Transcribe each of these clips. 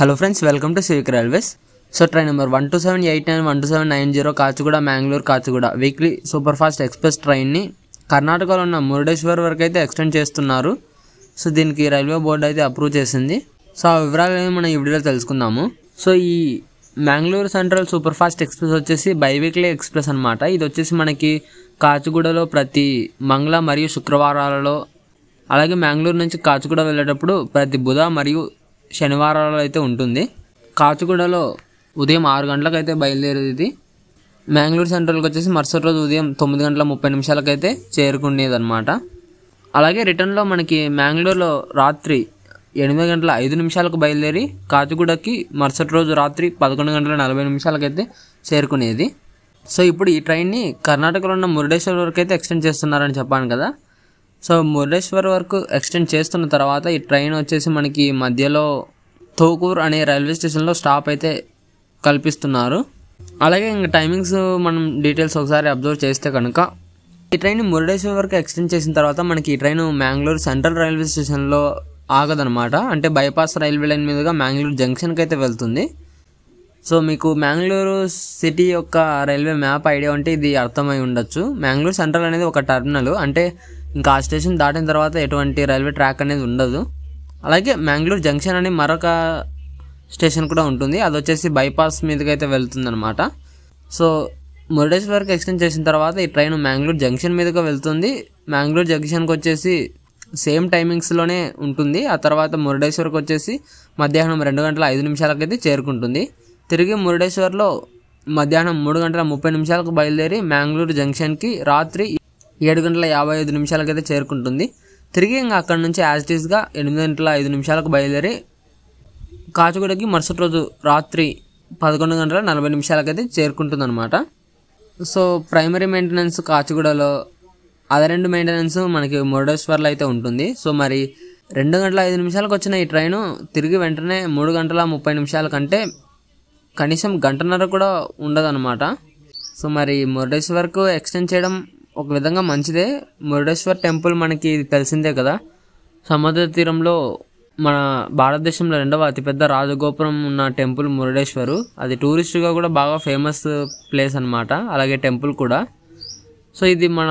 hello friends welcome to Civic Railways so train number one two seven eight nine one two seven nine zero Kacheguda Mangalore Kacheguda weekly super fast express ట్రైన్ని కర్ణాటకలో ఉన్న మురుడేశ్వర్ వరకు అయితే extend చేస్తున్నారు so దీనికి railway board అయితే approve చేసింది so ఆ వివరాలు ఏమి మనం ఈ వీడియోలో తెలుసుకుందాము సో ఈ Mangalore central super fast express వచ్చేసి బైవీక్లీ ఎక్స్ప్రెస్ అనమాట ఇది వచ్చేసి మనకి కాచిగూడలో ప్రతి మంగళ మరియు శుక్రవారాలలో అలాగే మ్యాంగ్లూర్ నుంచి కాచిగూడ వెళ్ళేటప్పుడు ప్రతి బుధ మరియు శనివారాలలో అయితే ఉంటుంది కాచిగూడలో ఉదయం ఆరు గంటలకు అయితే బయలుదేరేది ఇది మ్యాంగ్లూర్ సెంట్రల్కి వచ్చేసి మరుసటి రోజు ఉదయం తొమ్మిది గంటల ముప్పై నిమిషాలకైతే చేరుకునేది అనమాట అలాగే రిటర్న్లో మనకి మ్యాంగ్లూర్లో రాత్రి ఎనిమిది గంటల ఐదు నిమిషాలకు బయలుదేరి కాచిగూడకి మరుసటి రోజు రాత్రి పదకొండు గంటల నలభై నిమిషాలకైతే చేరుకునేది సో ఇప్పుడు ఈ ట్రైన్ని కర్ణాటకలో ఉన్న మురుడేశ్వర్ వరకు అయితే ఎక్స్టెండ్ చేస్తున్నారని చెప్పాను కదా సో మురుడేశ్వర్ వరకు ఎక్స్టెండ్ చేస్తున్న తర్వాత ఈ ట్రైన్ వచ్చేసి మనకి మధ్యలో తోకూర్ అనే రైల్వే స్టేషన్లో స్టాప్ అయితే కల్పిస్తున్నారు అలాగే ఇంకా టైమింగ్స్ మనం డీటెయిల్స్ ఒకసారి అబ్జర్వ్ చేస్తే కనుక ఈ ట్రైన్ మురుడేశ్వర్ వరకు ఎక్స్టెండ్ చేసిన తర్వాత మనకి ఈ ట్రైన్ మ్యాంగ్లూర్ సెంట్రల్ రైల్వే స్టేషన్లో ఆగదనమాట అంటే బైపాస్ రైల్వే లైన్ మీదుగా మ్యాంగ్లూర్ జంక్షన్కి అయితే వెళ్తుంది సో మీకు మ్యాంగ్లూరు సిటీ యొక్క రైల్వే మ్యాప్ ఐడియా ఉంటే ఇది అర్థమై ఉండొచ్చు మ్యాంగ్లూర్ సెంట్రల్ అనేది ఒక టర్మినల్ అంటే ఇంకా ఆ స్టేషన్ దాటిన తర్వాత ఎటువంటి రైల్వే ట్రాక్ అనేది ఉండదు అలాగే మ్యాంగ్లూర్ జంక్షన్ అని మరొక స్టేషన్ కూడా ఉంటుంది అది వచ్చేసి బైపాస్ మీదకి అయితే వెళ్తుంది అనమాట సో మురుడేశ్వర్కి ఎక్స్టెండ్ చేసిన తర్వాత ఈ ట్రైన్ మ్యాంగ్లూర్ జంక్షన్ మీదుగా వెళ్తుంది మ్యాంగ్లూర్ జంక్షన్కి వచ్చేసి సేమ్ టైమింగ్స్లోనే ఉంటుంది ఆ తర్వాత మురుడేశ్వర్కి వచ్చేసి మధ్యాహ్నం రెండు గంటల ఐదు నిమిషాలకైతే చేరుకుంటుంది తిరిగి మురుడేశ్వర్లో మధ్యాహ్నం మూడు గంటల ముప్పై నిమిషాలకు బయలుదేరి మ్యాంగ్లూరు జంక్షన్కి రాత్రి ఏడు గంటల యాభై ఐదు నిమిషాలకైతే చేరుకుంటుంది తిరిగి ఇంకా అక్కడ నుంచి యాజ్ టీస్గా ఎనిమిది గంటల ఐదు నిమిషాలకు బయలుదేరి కాచిగూడకి మరుసటి రోజు రాత్రి పదకొండు గంటల నలభై నిమిషాలకైతే చేరుకుంటుంది అనమాట సో ప్రైమరీ మెయింటెనెన్స్ కాచిగూడలో అదే రెండు మెయింటెనెన్స్ మనకి మురుడేశ్వర్లో అయితే ఉంటుంది సో మరి రెండు గంటల ఐదు నిమిషాలకు వచ్చిన ఈ ట్రైను తిరిగి వెంటనే మూడు గంటల ముప్పై నిమిషాల కంటే కనీసం గంటన్నర కూడా ఉండదన్నమాట సో మరి మురుడేశ్వర్కు ఎక్స్టెండ్ చేయడం ఒక విధంగా మంచిదే మురుడేశ్వర్ టెంపుల్ మనకి తెలిసిందే కదా సముద్ర తీరంలో మన భారతదేశంలో రెండవ అతిపెద్ద రాజగోపురం ఉన్న టెంపుల్ మురుడేశ్వరు అది టూరిస్ట్గా కూడా బాగా ఫేమస్ ప్లేస్ అనమాట అలాగే టెంపుల్ కూడా సో ఇది మన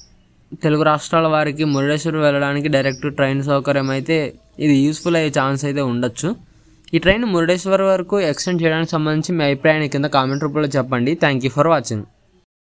తెలుగు రాష్ట్రాల వారికి మురుడేశ్వర్ వెళ్ళడానికి డైరెక్ట్ ట్రైన్ సౌకర్యం అయితే ఇది యూస్ఫుల్ అయ్యే ఛాన్స్ అయితే ఉండొచ్చు ఈ ట్రైన్ మురుడేశ్వర్ వరకు ఎక్స్టెండ్ చేయడానికి సంబంధించి మీ అభిప్రాయాన్ని కింద కామెంట్ రూపంలో చెప్పండి థ్యాంక్ యూ ఫర్ వాచింగ్